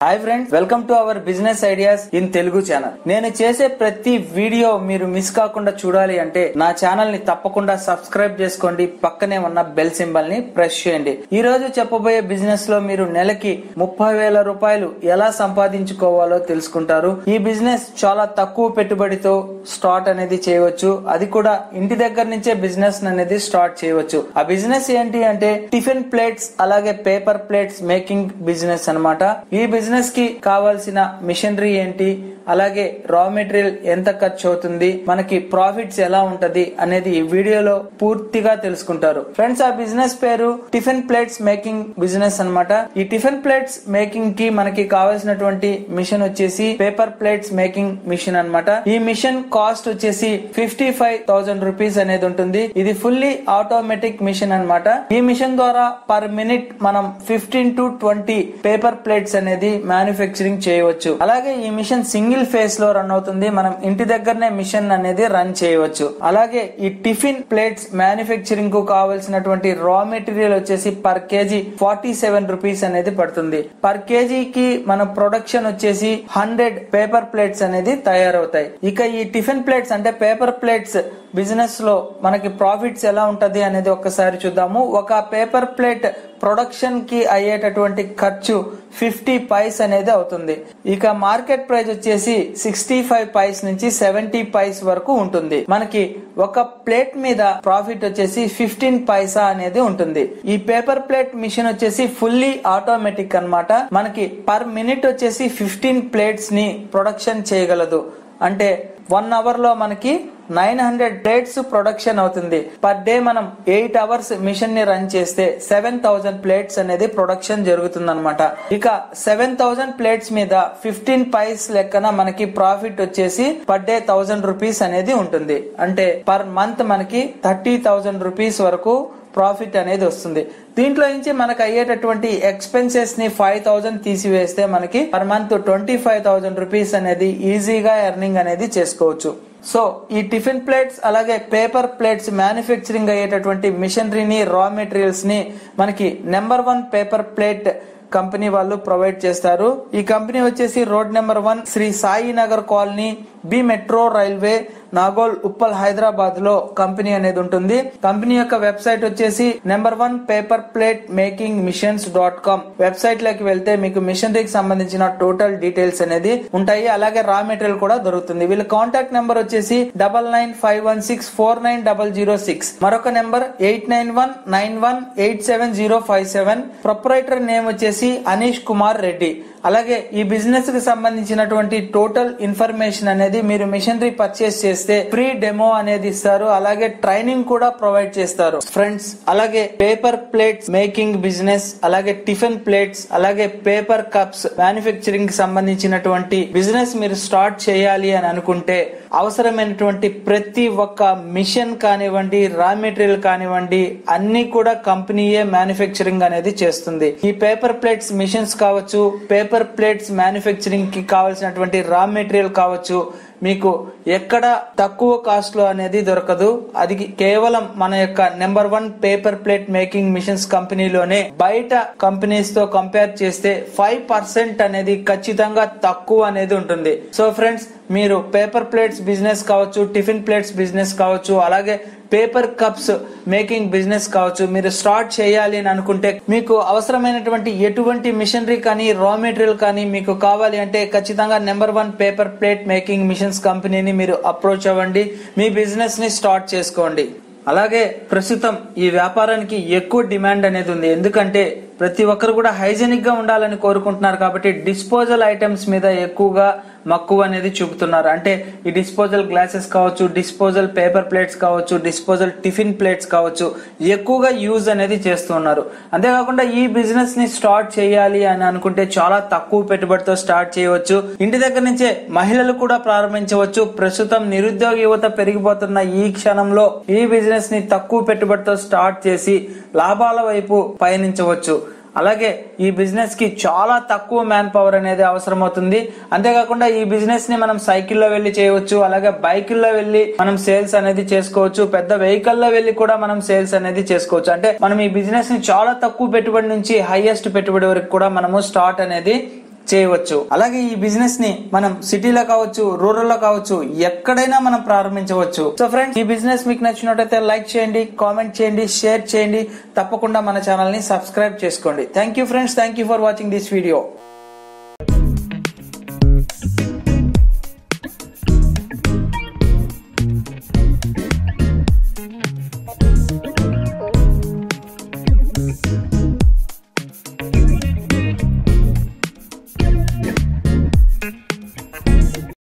Hi friends welcome to our business ideas in Telugu channel నేను చేసే ప్రతి వీడియో మీరు మిస్ కాకుండా చూడాలి అంటే నా ఛానల్ ని తప్పకుండా సబ్స్క్రైబ్ చేసుకోండి పక్కనే ఉన్న బెల్ సింబల్ ని ప్రెస్ చేయండి ఈ రోజు చెప్పబోయే బిజినెస్ లో మీరు నెలకి ముప్పై వేల రూపాయలు ఎలా సంపాదించుకోవాలో తెలుసుకుంటారు ఈ బిజినెస్ చాలా తక్కువ పెట్టుబడితో స్టార్ట్ అనేది చేయవచ్చు అది కూడా ఇంటి దగ్గర నుంచే బిజినెస్ అనేది స్టార్ట్ చేయవచ్చు ఆ బిజినెస్ ఏంటి అంటే టిఫిన్ ప్లేట్స్ అలాగే పేపర్ ప్లేట్స్ మేకింగ్ బిజినెస్ అన్నమాట ఈ బిజినెస్ కి కావాల్సిన మిషనరీ ఏంటి అలాగే రా మెటీరియల్ ఎంత ఖర్చు అవుతుంది మనకి ప్రాఫిట్స్ ఎలా ఉంటది అనేది ఈ వీడియోలో పూర్తిగా తెలుసుకుంటారు ఫ్రెండ్స్ ఆ బిజినెస్ పేరు టిఫిన్ ప్లేట్స్ మేకింగ్ బిజినెస్ అన్నమాట ఈ టిఫిన్ ప్లేట్స్ మేకింగ్ కి మనకి కావాల్సినటువంటి మిషన్ వచ్చేసి పేపర్ ప్లేట్స్ మేకింగ్ మిషన్ అన్నమాట ఈ మిషన్ కాస్ట్ వచ్చేసి ఫిఫ్టీ ఫైవ్ థౌసండ్ రూపీస్ అనేది ఉంటుంది ఇది ఫుల్లీ ఆటోమేటిక్ మిషన్ అన్నమాట ఈ మిషన్ ద్వారా పర్ మినిట్ మనం fifteen to twenty paper plates అనేది మ్యానుఫ్యాక్చరింగ్ చేయవచ్చు అలాగే ఈ మిషన్ సింగిల్ ఫేస్ లో రన్ అవుతుంది మనం ఇంటి దగ్గరనే మిషన్ అనేది రన్ చేయవచ్చు అలాగే ఈ టిఫిన్ ప్లేట్స్ మ్యానుఫ్యాక్చరింగ్ కు కావాల్సినటువంటి రా మెటీరియల్ వచ్చేసి per kg forty seven rupees అనేది పడుతుంది పర్ కేజీకి మన ప్రొడక్షన్ వచ్చేసి హండ్రెడ్ పేపర్ ప్లేట్స్ అనేది తయారవుతాయి ఇక ఈ టిఫిన్ ప్లేట్స్ అంటే పేపర్ ప్లేట్స్ బిజినెస్ లో మనకి ప్రాఫిట్స్ ఎలా ఉంటది అనేది ఒక్కసారి చూద్దాము ఒక పేపర్ ప్లేట్ ప్రొడక్షన్ కి అయ్యేటటువంటి ఖర్చు ఫిఫ్టీ పైస్ అనేది అవుతుంది ఇక మార్కెట్ ప్రైస్ వచ్చేసి సిక్స్టీ ఫైవ్ పైస్ నుంచి సెవెంటీ పైస్ వరకు ఉంటుంది మనకి ఒక ప్లేట్ మీద ప్రాఫిట్ వచ్చేసి ఫిఫ్టీన్ పైసా అనేది ఉంటుంది ఈ పేపర్ ప్లేట్ మిషన్ వచ్చేసి ఫుల్లీ ఆటోమేటిక్ అన్నమాట మనకి పర్ మినిట్ వచ్చేసి ఫిఫ్టీన్ ప్లేట్స్ ని ప్రొడక్షన్ చేయగలదు అంటే వన్ అవర్ లో మనకి నైన్ హండ్రెడ్ ప్లేట్స్ ప్రొడక్షన్ అవుతుంది పర్ డే మనం ఎయిట్ అవర్స్ మిషన్ ని రన్ చేస్తే సెవెన్ థౌసండ్ ప్లేట్స్ అనేది ప్రొడక్షన్ జరుగుతుంది అనమాట ఇక సెవెన్ థౌసండ్ ప్లేట్స్ మీద ఫిఫ్టీన్ పైస్ లెక్కన మనకి ప్రాఫిట్ వచ్చేసి పర్ డే థౌసండ్ రూపీస్ అనేది ఉంటుంది అంటే పర్ మంత్ మనకి థర్టీ థౌసండ్ రూపీస్ వరకు ప్రాఫిట్ అనేది వస్తుంది దీంట్లో నుంచి మనకు అయ్యేటటువంటి ఎక్స్పెన్సెస్ ని ఫైవ్ థౌసండ్ తీసివేస్తే మనకి per month twenty five thousand rupees అనేది ఈజీగా ఎర్నింగ్ అనేది చేసుకోవచ్చు సో ఈ టిఫిన్ ప్లేట్స్ అలాగే పేపర్ ప్లేట్స్ మ్యానుఫ్యాక్చరింగ్ అయ్యేటటువంటి మిషనరీని రా మెటీరియల్స్ ని మనకి number one paper plate company వాళ్ళు ప్రొవైడ్ చేస్తారు ఈ కంపెనీ వచ్చేసి road number one Shri Sai Nagar colony B metro railway Nagole Uppal Hyderabad లో కంపెనీ అనేది ఉంటుంది కంపెనీ యొక్క వెబ్సైట్ వచ్చేసి number one paper plate making machines dot com website లోకి వెళ్తే మీకు మిషనరీకి సంబంధించిన టోటల్ డీటెయిల్స్ అనేది ఉంటాయి అలాగే రా మెటీరియల్ కూడా దొరుకుతుంది వీళ్ళ కాంటాక్ట్ నెంబర్ వచ్చేసి double nine five one six four nine double zero six మరొక number eight nine one nine one eight seven zero five seven proprietor name వచ్చేసి అనీష్ కుమార్ రెడ్డి అలాగే ఈ బిజినెస్ కి సంబంధించినటువంటి టోటల్ ఇన్ఫర్మేషన్ అనేది మీరు మిషనరీ పర్చేస్ చేస్తే ఫ్రీ డెమో అనేది ఇస్తారు అలాగే ట్రైనింగ్ కూడా ప్రొవైడ్ చేస్తారు ఫ్రెండ్స్ అలాగే పేపర్ ప్లేట్స్ మేకింగ్ బిజినెస్ అలాగే టిఫిన్ ప్లేట్స్ అలాగే పేపర్ కప్స్ మ్యానుఫ్యాక్చరింగ్ కి సంబంధించినటువంటి బిజినెస్ మీరు స్టార్ట్ చేయాలి అని అనుకుంటే అవసరమైనటువంటి ప్రతి ఒక్క మిషన్ కానివ్వండి రా మెటీరియల్ కానివ్వండి అన్ని కూడా కంపెనీయే మ్యానుఫ్యాక్చరింగ్ అనేది చేస్తుంది ఈ పేపర్ ప్లేట్స్ మిషన్స్ కావచ్చు పేపర్ ప్లేట్స్ మ్యానుఫ్యాక్చరింగ్ కి కావాల్సినటువంటి రా మెటీరియల్ కావచ్చు మీకు ఎక్కడ తక్కువ కాస్ట్ లో అనేది దొరకదు అది కేవలం మన యొక్క number one paper plate making machines కంపెనీలోనే బయట కంపెనీస్ తో కంపేర్ చేస్తే ఫైవ్ పర్సెంట్ అనేది ఖచ్చితంగా తక్కువ అనేది ఉంటుంది సో ఫ్రెండ్స్ మీరు పేపర్ ప్లేట్స్ బిజినెస్ కావచ్చు టిఫిన్ ప్లేట్స్ బిజినెస్ కావచ్చు అలాగే పేపర్ కప్స్ మేకింగ్ బిజినెస్ కావచ్చు మీరు స్టార్ట్ చేయాలి అని అనుకుంటే మీకు అవసరమైనటువంటి ఎటువంటి మిషనరీ కానీ రా మెటీరియల్ కానీ మీకు కావాలి అంటే ఖచ్చితంగా number one paper plate making machines కంపెనీని మీరు అప్రోచ్ అవ్వండి మీ బిజినెస్ ని స్టార్ట్ చేసుకోండి అలాగే ప్రస్తుతం ఈ వ్యాపారానికి ఎక్కువ డిమాండ్ అనేది ఉంది ఎందుకంటే ప్రతి ఒక్కరు కూడా హైజెనిక్ గా ఉండాలని కోరుకుంటున్నారు కాబట్టి డిస్పోజల్ ఐటమ్స్ మీద ఎక్కువగా మక్కువ అనేది చూపుతున్నారు అంటే ఈ డిస్పోజల్ గ్లాసెస్ కావచ్చు డిస్పోజల్ పేపర్ ప్లేట్స్ కావచ్చు డిస్పోజల్ టిఫిన్ ప్లేట్స్ కావచ్చు ఎక్కువగా యూజ్ అనేది చేస్తున్నారు అంతేకాకుండా ఈ బిజినెస్ ని స్టార్ట్ చేయాలి అని అనుకుంటే చాలా తక్కువ పెట్టుబడితో స్టార్ట్ చేయవచ్చు ఇంటి దగ్గర నుంచే మహిళలు కూడా ప్రారంభించవచ్చు ప్రస్తుతం నిరుద్యోగ యువత పెరిగిపోతున్న ఈ క్షణంలో ఈ బిజినెస్ ని తక్కువ పెట్టుబడితో స్టార్ట్ చేసి లాభాల వైపు పయనించవచ్చు అలాగే ఈ బిజినెస్ కి చాలా తక్కువ మ్యాన్ పవర్ అనేది అవసరం అవుతుంది అంతేకాకుండా ఈ బిజినెస్ ని మనం సైకిల్లో వెళ్లి చేయవచ్చు అలాగే బైకుల్లో వెళ్లి మనం సేల్స్ అనేది చేసుకోవచ్చు పెద్ద వెహికల్ లో వెళ్లి కూడా మనం సేల్స్ అనేది చేసుకోవచ్చు అంటే మనం ఈ బిజినెస్ ని చాలా తక్కువ పెట్టుబడి నుంచి హైయెస్ట్ పెట్టుబడి వరకు కూడా మనము స్టార్ట్ అనేది చేయవచ్చు అలాగే ఈ బిజినెస్ ని మనం సిటీలో కావచ్చు రూరల్ లో కావచ్చు ఎక్కడైనా మనం ప్రారంభించవచ్చు సో ఫ్రెండ్స్ ఈ బిజినెస్ మీకు నచ్చినట్టయితే లైక్ చేయండి కామెంట్ చేయండి షేర్ చేయండి తప్పకుండా మన ఛానల్ ని సబ్స్క్రైబ్ చేసుకోండి thank you friends thank you for watching this video Thank you.